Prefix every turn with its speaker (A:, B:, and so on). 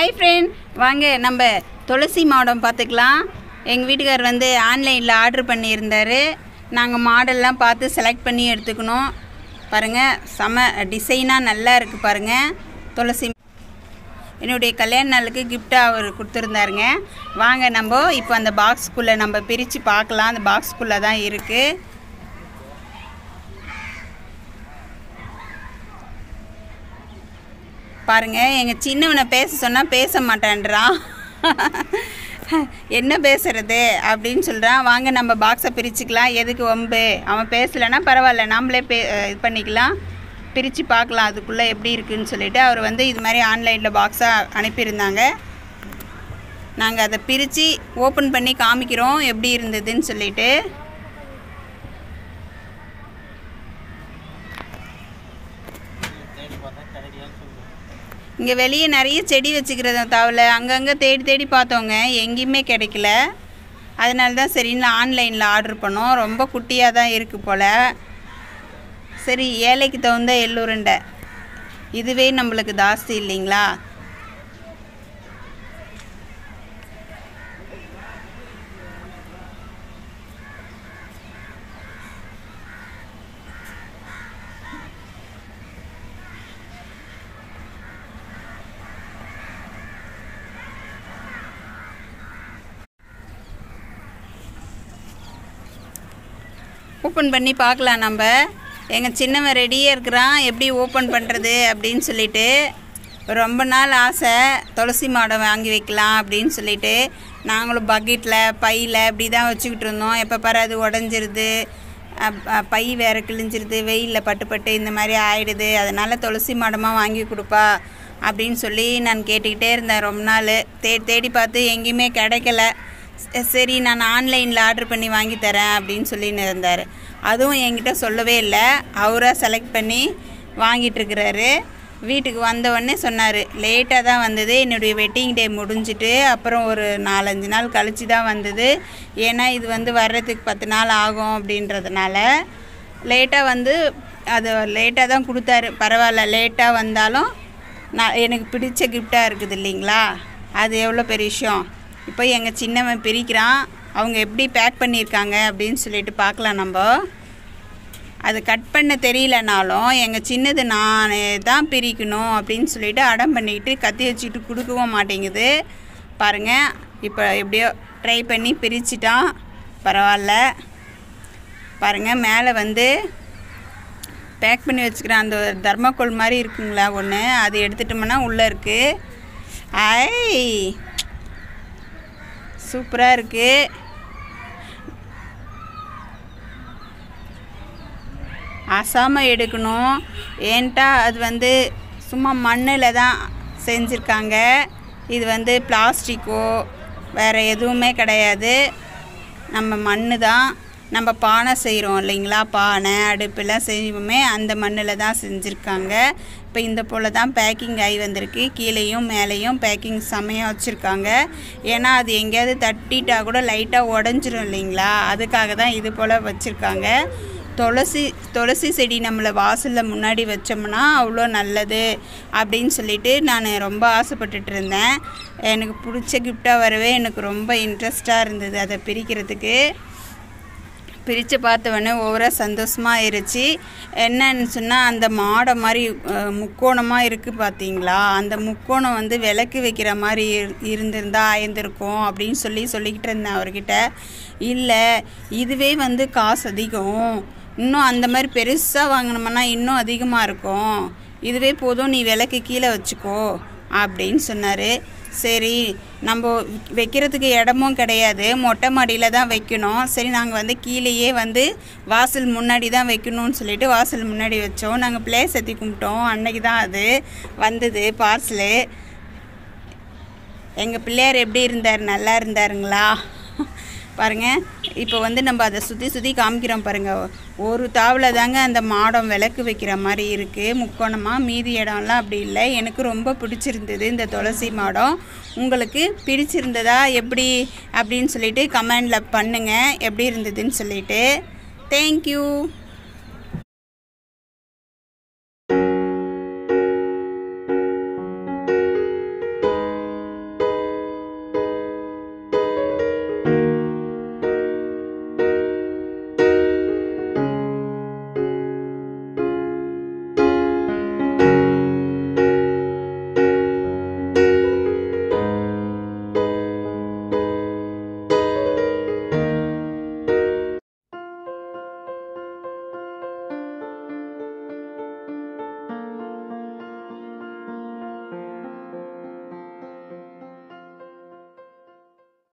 A: hi friend வாங்க நம்ம துளசி மாடம் பார்த்துக்கலாம் எங்கள் வீட்டுக்கார் வந்து ஆன்லைனில் ஆர்டர் பண்ணியிருந்தார் நாங்கள் மாடல்லாம் பார்த்து செலக்ட் பண்ணி எடுத்துக்கணும் பாருங்கள் செம டிசைனாக நல்லா இருக்குது பாருங்கள் துளசி என்னுடைய கல்யாண நாளுக்கு கிஃப்டாக அவர் கொடுத்துருந்தாருங்க வாங்க நம்ம இப்போ அந்த பாக்ஸ்க்குள்ளே நம்ம பிரித்து பார்க்கலாம் அந்த பாக்ஸ்க்குள்ளே தான் இருக்குது பாருங்க எங்கள் சின்னவனை பேச சொன்னால் பேச மாட்டேன்றான் என்ன பேசுறது அப்படின்னு சொல்கிறான் வாங்க நம்ம பாக்ஸை பிரிச்சுக்கலாம் எதுக்கு வம்பு அவன் பேசலைன்னா பரவாயில்ல நாமளே பே இது பண்ணிக்கலாம் பிரித்து பார்க்கலாம் அதுக்குள்ளே எப்படி இருக்குன்னு சொல்லிட்டு அவர் வந்து இது மாதிரி ஆன்லைனில் பாக்ஸாக அனுப்பியிருந்தாங்க நாங்கள் அதை பிரித்து ஓப்பன் பண்ணி காமிக்கிறோம் எப்படி இருந்ததுன்னு சொல்லிட்டு இங்கே வெளியே நிறைய செடி வச்சுக்கிறத தவிர அங்கங்கே தேடி தேடி பார்த்தோங்க எங்கேயுமே கிடைக்கல அதனால தான் சரின்னு ஆன்லைனில் ஆர்டர் பண்ணோம் ரொம்ப குட்டியாக தான் இருக்குது போல் சரி ஏழைக்கு தகுந்த எள்ளுருண்டை இதுவே நம்மளுக்கு ஜாஸ்தி இல்லைங்களா ஓப்பன் பண்ணி பார்க்கலாம் நம்ம எங்கள் சின்னவன் ரெடியாக இருக்கிறான் எப்படி ஓப்பன் பண்ணுறது அப்படின்னு சொல்லிட்டு ரொம்ப நாள் ஆசை துளசி மாடம் வாங்கி வைக்கலாம் அப்படின்னு சொல்லிட்டு நாங்களும் பக்கெட்டில் பையில் இப்படி தான் வச்சுக்கிட்டு இருந்தோம் எப்போ பாரு அது உடஞ்சிருது அப்- அ, பை வேறு கிழிஞ்சிருது வெயிலில் பட்டு பட்டு இந்த மாதிரி ஆயிடுது அதனால் துளசி மாடமாக வாங்கி கொடுப்பா அப்படின்னு சொல்லி நான் கேட்டுக்கிட்டே இருந்தேன் ரொம்ப நாள் தேடி தேடி பார்த்து எங்கேயுமே கிடைக்கல ச- சரி நான் ஆன்லைனில் ஆர்டர் பண்ணி வாங்கி தரேன் அப்படின்னு சொல்லின்னு இருந்தார் அதுவும் என்கிட்ட சொல்லவே இல்லை அவராக செலக்ட் பண்ணி வாங்கிட்டு இருக்கிறாரு வீட்டுக்கு வந்த உடனே சொன்னார் லேட்டாக தான் வந்தது என்னுடைய வெட்டிங் டே முடிஞ்சிட்டு அப்புறம் ஒரு நாலஞ்சு நாள் கழிச்சு தான் வந்தது ஏன்னா இது வந்து வர்றதுக்கு பத்து நாள் ஆகும் அப்படின்றதுனால லேட்டாக வந்து அது லேட்டாக தான் கொடுத்தாரு பரவாயில்ல லேட்டாக வந்தாலும் நான் எனக்கு பிடிச்ச கிஃப்டாக இருக்குது இல்லைங்களா அது எவ்வளோ பெரிய விஷயம் இப்போ எங்கள் சின்னவன் பிரிக்கிறான் அவங்க எப்படி பேக் பண்ணியிருக்காங்க அப்படின்னு சொல்லிட்டு பார்க்கலாம் நம்ம அது கட் பண்ண தெரியலனாலும் எங்கள் சின்னது நான் தான் பிரிக்கணும் அப்படின்னு சொல்லிட்டு அடம் பண்ணிக்கிட்டு கத்தி வச்சுக்கிட்டு கொடுக்கவும் மாட்டேங்குது பாருங்கள் இப்போ எப்படியோ ட்ரை பண்ணி பிரிச்சிட்டான் பரவாயில்ல பாருங்கள் மேலே வந்து பேக் பண்ணி வச்சுக்கிறேன் அந்த தர்மாக்கோல் மாதிரி இருக்குங்களா ஒன்று அது எடுத்துட்டோம்னா உள்ளே இருக்குது ஐ சூப்பராக இருக்குது அசாமல் எடுக்கணும் ஏன்ட்டா அது வந்து சும்மா மண்ணில் தான் செஞ்சுருக்காங்க இது வந்து பிளாஸ்டிக்கோ வேறு எதுவுமே கிடையாது நம்ம மண் தான் நம்ம பானை செய்கிறோம் இல்லைங்களா பானை அடுப்பெல்லாம் செய்வோமே அந்த மண்ணில் தான் செஞ்சுருக்காங்க இப்போ இந்த போல் தான் பேக்கிங் ஆகி வந்திருக்கு கீழேயும் மேலேயும் பேக்கிங் செம்மையாக வச்சுருக்காங்க ஏன்னா அது எங்கேயாவது தட்டிட்டா கூட லைட்டாக உடஞ்சிரும் இல்லைங்களா அதுக்காக தான் இது போல் வச்சுருக்காங்க துளசி துளசி செடி நம்மளை வாசலில் முன்னாடி வச்சோம்னா அவ்வளோ நல்லது அப்படின்னு சொல்லிட்டு நான் ரொம்ப ஆசைப்பட்டுட்டு இருந்தேன் எனக்கு பிடிச்ச கிஃப்டாக வரவே எனக்கு ரொம்ப இன்ட்ரெஸ்டாக இருந்தது அதை பிரிக்கிறதுக்கு பிரித்து பார்த்தவொடனே ஒவ்வொரு சந்தோஷமாக ஆயிருச்சு என்னன்னு சொன்னால் அந்த மாடை மாதிரி அஹ், முக்கோணமாக இருக்குது பார்த்தீங்களா அந்த முக்கோணம் வந்து விளக்கு வைக்கிற மாதிரி இரு- இருந்திருந்தா ஆயிருந்திருக்கும் அப்படின்னு சொல்லி சொல்லிக்கிட்டு இருந்தேன் அவர்கிட்ட இல்லை இதுவே வந்து காசு அதிகம் இன்னும் அந்த மாதிரி பெருசாக வாங்கினோம்னா இன்னும் அதிகமாக இருக்கும் இதுவே போதும் நீ விளக்கு கீழே வச்சுக்கோ அப்படின்னு சொன்னார் சரி நம்ம வைக்கிறதுக்கு இடமும் கிடையாது மொட்டை மாடியில் தான் வைக்கணும் சரி நாங்கள் வந்து கீழேயே வந்து வாசல் முன்னாடி தான் வைக்கணும்னு சொல்லிட்டு வாசல் முன்னாடி வச்சோம் நாங்கள் பிளேஸ் ஏற்றி கும்பிட்டோம் அன்னைக்கு தான் அது வந்தது பார்சலு எங்கள் பிள்ளையார் எப்படி இருந்தார் நல்லா இருந்தாருங்களா பாருங்க இப்போ வந்து நம்ம அதை சுற்றி சுற்றி காமிக்கிறோம் பாருங்க ஒரு தாவில் தாங்க அந்த மாடம் விளக்கு வைக்கிற மாதிரி இருக்குது முக்கோணமாக மீதி இடம்லாம் அப்படி இல்லை எனக்கு ரொம்ப பிடிச்சிருந்தது இந்த துளசி மாடம் உங்களுக்கு பிடிச்சிருந்ததா எப்படி அப்படின்னு சொல்லிட்டு கமெண்டில் பண்ணுங்கள் எப்படி இருந்ததுன்னு சொல்லிட்டு தேங்க்யூ